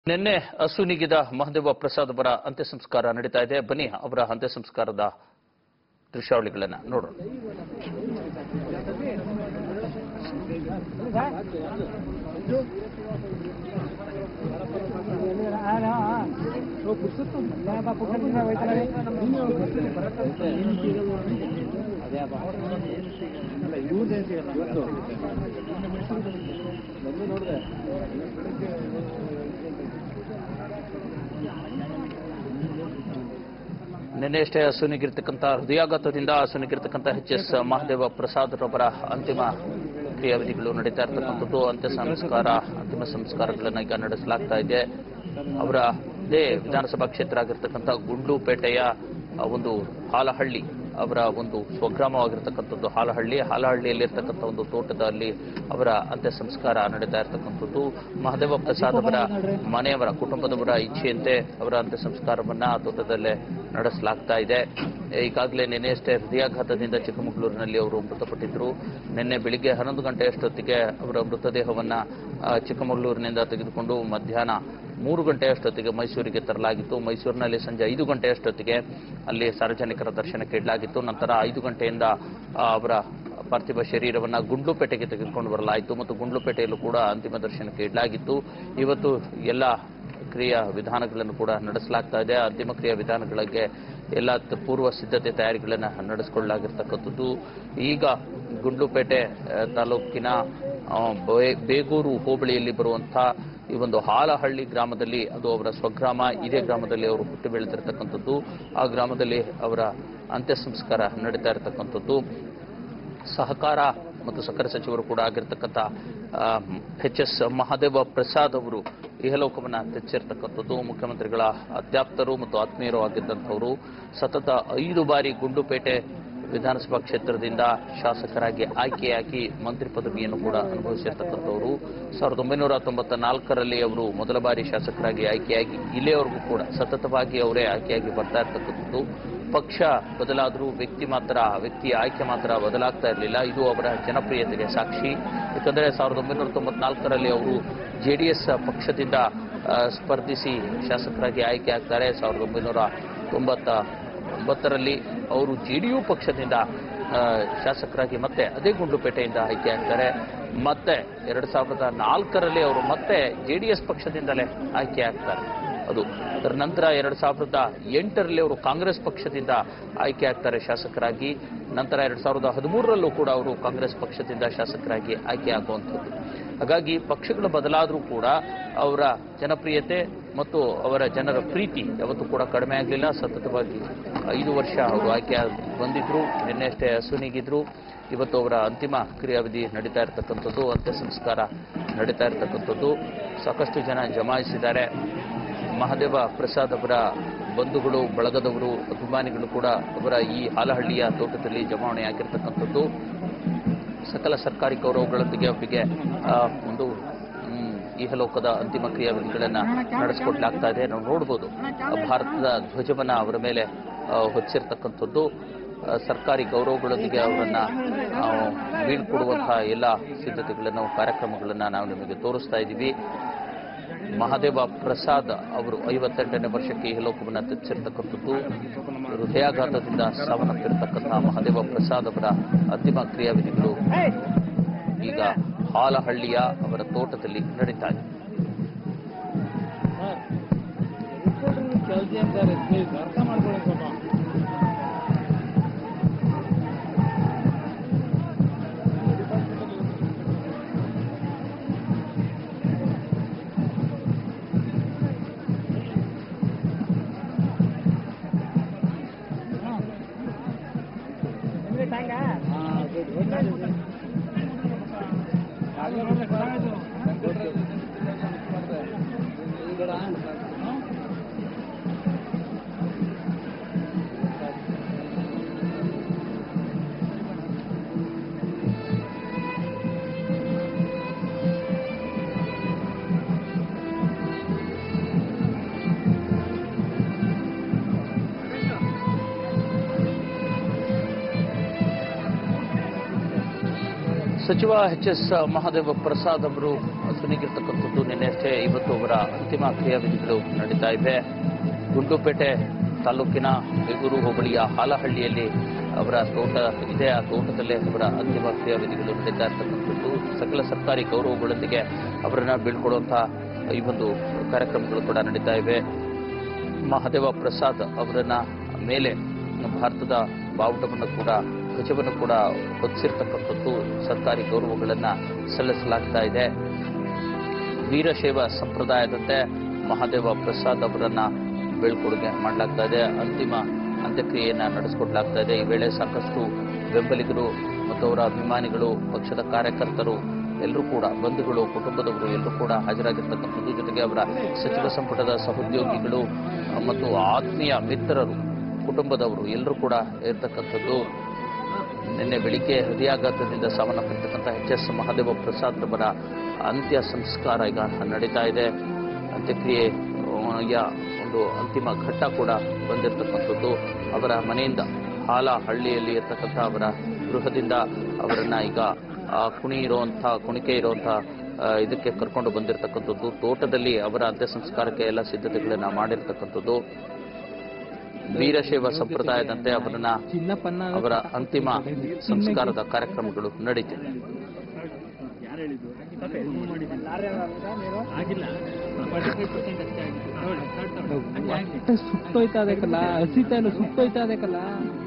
ನಿನ್ನೆ ಅಸುನಿಗಿದ ಮಹದೇವ ಪ್ರಸಾದ್ ಅವರ ಅಂತ್ಯ ಸಂಸ್ಕಾರ ನಡೀತಾ ಇದೆ ಬನ್ನಿ ಅವರ ಅಂತ್ಯ ಸಂಸ್ಕಾರದ ದೃಶ್ಯಾವಳಿಗಳನ್ನ ನೋಡೋಣ ನಿನ್ನೆಯಷ್ಟೇ ಅಸುನಿಗಿರ್ತಕ್ಕಂಥ ಹೃದಯಾಘಾತದಿಂದ ಅಸುನಿಗಿರ್ತಕ್ಕಂಥ ಎಚ್ ಎಸ್ ಮಹದೇವ ಪ್ರಸಾದ್ ರವರ ಅಂತಿಮ ಕ್ರಿಯಾವಿಧಿಗಳು ನಡೀತಾ ಇರತಕ್ಕಂಥದ್ದು ಅಂತ್ಯ ಸಂಸ್ಕಾರ ಅಂತಿಮ ಸಂಸ್ಕಾರಗಳನ್ನು ಈಗ ನಡೆಸಲಾಗ್ತಾ ಇದೆ ಅವರ ಇದೇ ವಿಧಾನಸಭಾ ಕ್ಷೇತ್ರ ಆಗಿರ್ತಕ್ಕಂಥ ಗುಂಡ್ಲುಪೇಟೆಯ ಆ, ಒಂದು ಹಾಲಹಳ್ಳಿ ಅವರ ಒಂದು ಸ್ವಗ್ರಾಮವಾಗಿರ್ತಕ್ಕಂಥದ್ದು ಹಾಲಹಳ್ಳಿ ಹಾಲಹಳ್ಳಿಯಲ್ಲಿರ್ತಕ್ಕಂಥ ಒಂದು ತೋಟದಲ್ಲಿ ಅವರ ಅಂತ್ಯ ಸಂಸ್ಕಾರ ನಡೀತಾ ಇರತಕ್ಕಂಥದ್ದು ಮಹದೇವ ಪ್ರಸಾದ್ ಅವರ ಮನೆಯವರ ಕುಟುಂಬದವರ ಇಚ್ಛೆಯಂತೆ ಅವರ ಅಂತ್ಯ ಸಂಸ್ಕಾರವನ್ನ ಆ ತೋಟದಲ್ಲೇ ನಡೆಸಲಾಗ್ತಾ ಇದೆ ಈಗಾಗಲೇ ನಿನ್ನೆಯಷ್ಟೇ ಹೃದಯಾಘಾತದಿಂದ ಚಿಕ್ಕಮಗಳೂರಿನಲ್ಲಿ ಅವರು ಮೃತಪಟ್ಟಿದ್ರು ನಿನ್ನೆ ಬೆಳಿಗ್ಗೆ ಹನ್ನೊಂದು ಗಂಟೆಯಷ್ಟೊತ್ತಿಗೆ ಅವರ ಮೃತದೇಹವನ್ನ ಆ, ಚಿಕ್ಕಮಗಳೂರಿನಿಂದ ತೆಗೆದುಕೊಂಡು ಮಧ್ಯಾಹ್ನ ಮೂರು ಗಂಟೆಯಷ್ಟೊತ್ತಿಗೆ ಮೈಸೂರಿಗೆ ತರಲಾಗಿತ್ತು ಮೈಸೂರಿನಲ್ಲಿ ಸಂಜೆ ಐದು ಗಂಟೆಯಷ್ಟೊತ್ತಿಗೆ ಅಲ್ಲಿ ಸಾರ್ವಜನಿಕರ ದರ್ಶನಕ್ಕೆ ಇಡಲಾಗಿತ್ತು ನಂತರ ಐದು ಗಂಟೆಯಿಂದ ಆ, ಅವರ ಪಾರ್ಥಿವ ಶರೀರವನ್ನ ಗುಂಡ್ಲುಪೇಟೆಗೆ ತೆಗೆದುಕೊಂಡು ಬರಲಾಯಿತು ಮತ್ತು ಗುಂಡ್ಲುಪೇಟೆಯಲ್ಲೂ ಕೂಡ ಅಂತಿಮ ದರ್ಶನಕ್ಕೆ ಇಡಲಾಗಿತ್ತು ಇವತ್ತು ಎಲ್ಲ ಕ್ರಿಯಾ ವಿಧಾನಗಳನ್ನು ಕೂಡ ನಡೆಸಲಾಗ್ತಾ ಇದೆ ಅಂತಿಮ ಕ್ರಿಯಾ ವಿಧಾನಗಳಿಗೆ ಎಲ್ಲ ತ- ಪೂರ್ವ ಸಿದ್ಧತೆ ತಯಾರಿಗಳನ್ನು ನಡೆಸಿಕೊಳ್ಳಲಾಗಿರ್ತಕ್ಕಂಥದ್ದು ಈಗ ಗುಂಡ್ಲುಪೇಟೆ ಆ, ತಾಲೂಕಿನ ಆ, ಬೇ- ಬೇಗೂರು ಹೋಬಳಿಯಲ್ಲಿ ಬರುವಂಥ ಈ ಒಂದು ಹಾಲಹಳ್ಳಿ ಗ್ರಾಮದಲ್ಲಿ ಅದು ಅವರ ಸ್ವಗ್ರಾಮ ಇದೇ ಗ್ರಾಮದಲ್ಲಿ ಅವರು ಹುಟ್ಟು ಬೆಳೆದಿರ್ತಕ್ಕಂಥದ್ದು ಆ ಗ್ರಾಮದಲ್ಲಿ ಅವರ ಅಂತ್ಯ ಸಂಸ್ಕಾರ ನಡೀತಾ ಇರತಕ್ಕಂಥದ್ದು ಸಹಕಾರ ಮತ್ತು ಸಕ್ಕರೆ ಸಚಿವರು ಕೂಡ ಆಗಿರ್ತಕ್ಕಂಥ ಎಚ್ ಎಸ್ ಮಹಾದೇವ ಪ್ರಸಾದ್ ಅವರು ಇಹಲೋಕವನ್ನ ತೆಚ್ಚಿರ್ತಕ್ಕಂಥದ್ದು ಮುಖ್ಯಮಂತ್ರಿಗಳ ಅತ್ಯಾಪ್ತರು ಮತ್ತು ಆತ್ಮೀಯರು ಆಗಿದ್ದಂಥವರು ಸತತ ಐದು ಬಾರಿ ಗುಂಡುಪೇಟೆ ವಿಧಾನಸಭಾ ಕ್ಷೇತ್ರದಿಂದ ಶಾಸಕರಾಗಿ ಆಯ್ಕೆಯಾಗಿ ಮಂತ್ರಿ ಪದವಿಯನ್ನು ಕೂಡ ಅನುಭವಿಸಿರ್ತಕ್ಕಂಥವರು ಸಾವಿರದ ಒಂಬೈನೂರ ತೊಂಬತ್ತ ನಾಲ್ಕರಲ್ಲಿ ಅವರು ಮೊದಲ ಬಾರಿ ಶಾಸಕರಾಗಿ ಆಯ್ಕೆಯಾಗಿ ಇಲ್ಲಿಯವರೆಗೂ ಕೂಡ ಸತತವಾಗಿ ಅವರೇ ಆಯ್ಕೆಯಾಗಿ ಬರ್ತಾ ಇರ್ತಕ್ಕಂಥದ್ದು ಪಕ್ಷ ಬದಲಾದರೂ ವ್ಯಕ್ತಿ ಮಾತ್ರ ವ್ಯಕ್ತಿಯ ಆಯ್ಕೆ ಮಾತ್ರ ಬದಲಾಗ್ತಾ ಇರಲಿಲ್ಲ ಇದು ಅವರ ಜನಪ್ರಿಯತೆಗೆ ಸಾಕ್ಷಿ ಯಾಕಂದರೆ ಸಾವಿರದ ಒಂಬೈನೂರ ತೊಂಬತ್ನಾಲ್ಕರಲ್ಲಿ ಅವರು ಜೆ ಡಿ ಎಸ್ ಪಕ್ಷದಿಂದ ಆ, ಸ್ಪರ್ಧಿಸಿ ಶಾಸಕರಾಗಿ ಆಯ್ಕೆ ಆಗ್ತಾರೆ ಸಾವಿರದ ಒಂಬೈನೂರ ತೊಂಬತ್ತ ಒಂಬತ್ತರಲ್ಲಿ ಅವರು ಜೆ ಡಿ ಯು ಪಕ್ಷದಿಂದ ಆ, ಶಾಸಕರಾಗಿ ಮತ್ತೆ ಅದೇ ಗುಂಡ್ಲುಪೇಟೆಯಿಂದ ಆಯ್ಕೆ ಆಗ್ತಾರೆ ಮತ್ತೆ ಎರಡು ಸಾವಿರದ ನಾಲ್ಕರಲ್ಲಿ ಅವರು ಮತ್ತೆ ಜೆ ಡಿ ಎಸ್ ಪಕ್ಷದಿಂದಲೇ ಆಯ್ಕೆ ಆಗ್ತಾರೆ ಅದು ಅದರ ನಂತರ ಎರಡು ಸಾವಿರದ ಎಂಟರಲ್ಲಿ ಅವರು ಕಾಂಗ್ರೆಸ್ ಪಕ್ಷದಿಂದ ಆಯ್ಕೆ ಆಗ್ತಾರೆ ಶಾಸಕರಾಗಿ ನಂತರ ಎರಡು ಸಾವಿರದ ಹದಿಮೂರರಲ್ಲೂ ಕೂಡ ಅವರು ಕಾಂಗ್ರೆಸ್ ಪಕ್ಷದಿಂದ ಶಾಸಕರಾಗಿ ಆಯ್ಕೆ ಆಗುವಂಥದ್ದು ಹಾಗಾಗಿ ಪಕ್ಷಗಳು ಬದಲಾದರೂ ಕೂಡ ಅವರ ಜನಪ್ರಿಯತೆ ಮತ್ತು ಅವರ ಜನರ ಪ್ರೀತಿ ಯಾವತ್ತೂ ಕೂಡ ಕಡಿಮೆ ಆಗಲಿಲ್ಲ ಸತತವಾಗಿ ಐದು ವರ್ಷ ಅವರು ಆಯ್ಕೆ ಆಗ್- ಬಂದಿದ್ರು ನಿನ್ನೆಷ್ಟೇ ಹಸುನಿಗಿದ್ರು ಇವತ್ತು ಅವರ ಅಂತಿಮ ಕ್ರಿಯಾವಿಧಿ ನಡೀತಾ ಇರತಕ್ಕಂಥದ್ದು ಅಂತ್ಯ ಸಂಸ್ಕಾರ ನಡೀತಾ ಇರತಕ್ಕಂಥದ್ದು ಸಾಕಷ್ಟು ಜನ ಜಮಾಯಿಸಿದ್ದಾರೆ ಮಹದೇವ ಪ್ರಸಾದ್ ಅವರ ಬಂಧುಗಳು ಬಳಗದವರು ಅಭಿಮಾನಿಗಳು ಕೂಡ ಅವರ ಈ ಹಾಲಹಳ್ಳಿಯ ತೋಟದಲ್ಲಿ ಜಮಾವಣೆ ಆಗಿರ್ತಕ್ಕಂಥದ್ದು ಸಕಲ ಸರ್ಕಾರಿ ಗೌರವಗಳೊಂದಿಗೆ ಅವರಿಗೆ ಆ, ಒಂದು ಮ್, ಇಹಲೋಕದ ಅಂತಿಮ ಕ್ರಿಯಾವಿಧಿಗಳನ್ನು ನಡೆಸಿಕೊಡ್ಲಾಗ್ತಾ ಇದೆ ನಾವು ನೋಡ್ಬೋದು ಆ, ಭಾರತದ ಧ್ವಜವನ್ನ ಅವರ ಮೇಲೆ ಆ, ಹೊಚ್ಚಿರ್ತಕ್ಕಂಥದ್ದು ಆ, ಸರ್ಕಾರಿ ಗೌರವಗಳೊಂದಿಗೆ ಅವರನ್ನ ಆ, ಬೀಳ್ಕೊಡುವಂತಹ ಎಲ್ಲ ಸಿದ್ಧತೆಗಳನ್ನು ಕಾರ್ಯಕ್ರಮಗಳನ್ನು ನಾವು ನಿಮಗೆ ತೋರಿಸ್ತಾ ಇದ್ದೀವಿ ಮಹಾದೇವ ಪ್ರಸಾದ್ ಅವರು ಐವತ್ತೆಂಟನೇ ವರ್ಷಕ್ಕೆ ಇಹಲೋಕವನ್ನು ತೆಚ್ಚಿರ್ತಕ್ಕಂಥದ್ದು ಹೃದಯಾಘಾತದಿಂದ ಸಾವನ್ನಪ್ಪಿರತಕ್ಕಂತಹ ಮಹಾದೇವ ಪ್ರಸಾದ್ ಅವರ ಅಂತಿಮ ಕ್ರಿಯಾವಿಧಿಗಳು ಈಗ ಹಾಲಹಳ್ಳಿಯ ಅವರ ತೋಟದಲ್ಲಿ ನಡೀತಾ ಇದೆ ಕೆಲಸ ಅಂತಾರೆ ಪ್ಲೀಸ್ ಅರ್ಥ ಮಾಡ್ಕೊಳ್ಳಿ ಸ್ವಲ್ಪ ಸಚಿವ ಎಚ್ ಎಸ್ ಮಹಾದೇವ ಪ್ರಸಾದ್ ಅವರು ಸುನಿಗಿರ್ತಕ್ಕಂಥದ್ದು ನಿನ್ನೆಷ್ಟೇ ಇವತ್ತು ಅವರ ಅಂತಿಮ ಕ್ರಿಯಾವಿಧಿಗಳು ನಡೀತಾ ಇವೆ ಗುಂಡ್ಲುಪೇಟೆ ತಾಲೂಕಿನ ಬೇಗೂರು ಹೋಬಳಿಯ ಹಾಲಹಳ್ಳಿಯಲ್ಲಿ ಅವರ ತೋಟ ಇದೆ ಆ ತೋಟದಲ್ಲೇ ಅವರ ಅಂತಿಮ ಕ್ರಿಯಾವಿಧಿಗಳು ನಡೀತಾ ಇರ್ತಕ್ಕಂಥದ್ದು ಸಕಲ ಸರ್ಕಾರಿ ಗೌರವಗಳೊಂದಿಗೆ ಅವರನ್ನ ಬೀಳ್ಕೊಡುವಂತಹ ಈ ಒಂದು ಕಾರ್ಯಕ್ರಮಗಳು ಕೂಡ ನಡೀತಾ ಇವೆ ಮಹಾದೇವ ಪ್ರಸಾದ್ ಅವರನ್ನ ಮೇಲೆ ಭಾರತದ ಬಾವುಟವನ್ನು ಕೂಡ ಧ್ವಜವನ್ನು ಕೂಡ ಹೊತ್ತಿರ್ತಕ್ಕಂಥದ್ದು ಸರ್ಕಾರಿ ಗೌರವಗಳನ್ನ ಸಲ್ಲಿಸಲಾಗ್ತಾ ಇದೆ ವೀರಶೈವ ಸಂಪ್ರದಾಯದಂತೆ ಮಹಾದೇವ ಪ್ರಸಾದ್ ಅವರನ್ನ ಬೀಳ್ಕೊಡುಗೆ ಮಾಡಲಾಗ್ತಾ ಇದೆ ಅಂತಿಮ ಅಂತ್ಯಕ್ರಿಯೆಯನ್ನ ನಡೆಸಿಕೊಡ್ಲಾಗ್ತಾ ಇದೆ ಈ ವೇಳೆ ಸಾಕಷ್ಟು ಬೆಂಬಲಿಗರು ಮತ್ತು ಅವರ ಅಭಿಮಾನಿಗಳು ಪಕ್ಷದ ಕಾರ್ಯಕರ್ತರು ಎಲ್ಲರೂ ಕೂಡ ಬಂಧುಗಳು ಕುಟುಂಬದವರು ಎಲ್ಲರೂ ಕೂಡ ಹಾಜರಾಗಿರ್ತಕ್ಕಂಥದ್ದು ಜೊತೆಗೆ ಅವರ ಸಚಿವ ಸಂಪುಟದ ಸಹೋದ್ಯೋಗಿಗಳು ಆ, ಮತ್ತು ಆತ್ಮೀಯ ಮಿತ್ರರು ಕುಟುಂಬದವರು ಎಲ್ಲರೂ ಕೂಡ ಇರ್ತಕ್ಕಂಥದ್ದು ನಿನ್ನೆ ಬೆಳಿಗ್ಗೆ ಹೃದಯಾಘಾತದಿಂದ ಸಾವನ್ನಪ್ಪಿರ್ತಕ್ಕಂಥ ಎಚ್ ಎಸ್ ಮಹಾದೇವ ಪ್ರಸಾದ್ ಅವರ ಅಂತ್ಯ ಸಂಸ್ಕಾರ ಈಗ ನಡೀತಾ ಇದೆ ಅಂತ್ಯಕ್ರಿಯೆ ಆ, ಯ ಒಂದು ಅಂತಿಮ ಘಟ್ಟ ಕೂಡ ಬಂದಿರತಕ್ಕಂಥದ್ದು ಅವರ ಮನೆಯಿಂದ ಹಾಲ ಹಳ್ಳಿಯಲ್ಲಿ ಇರ್ತಕ್ಕಂಥ ಅವರ ಗೃಹದಿಂದ ಅವರನ್ನ ಈಗ ಆ, ಕುಣಿ ಇರುವಂಥ ಕುಣಿಕೆ ಇರುವಂಥ ಆ, ಇದಕ್ಕೆ ಕರ್ಕೊಂಡು ಬಂದಿರತಕ್ಕಂಥದ್ದು ತೋಟದಲ್ಲಿ ಅವರ ಅಂತ್ಯ ಸಂಸ್ಕಾರಕ್ಕೆ ಎಲ್ಲ ಸಿದ್ಧತೆಗಳನ್ನ ಮಾಡಿರ್ತಕ್ಕಂಥದ್ದು ವೀರಶೈವ ಸಂಪ್ರದಾಯದಂತೆ ಅವರನ್ನ ಚಿನ್ನಪ್ಪನ್ನ ಅವರ ಅಂತಿಮ ಸಂಸ್ಕಾರದ ಕಾರ್ಯಕ್ರಮಗಳು ನಡೀತಿದೆ ಯಾರು ಹೇಳಿದ್ದು ಆಗಿಲ್ಲ ಸುಟ್ಟೋಯ್ತಾ ಅದಕ್ಕಲ್ಲ ಹಸಿತಾ ಇಲ್ಲ ಸುಟ್ಟೋಯ್ತಾ ಅದಕ್ಕಲ್ಲ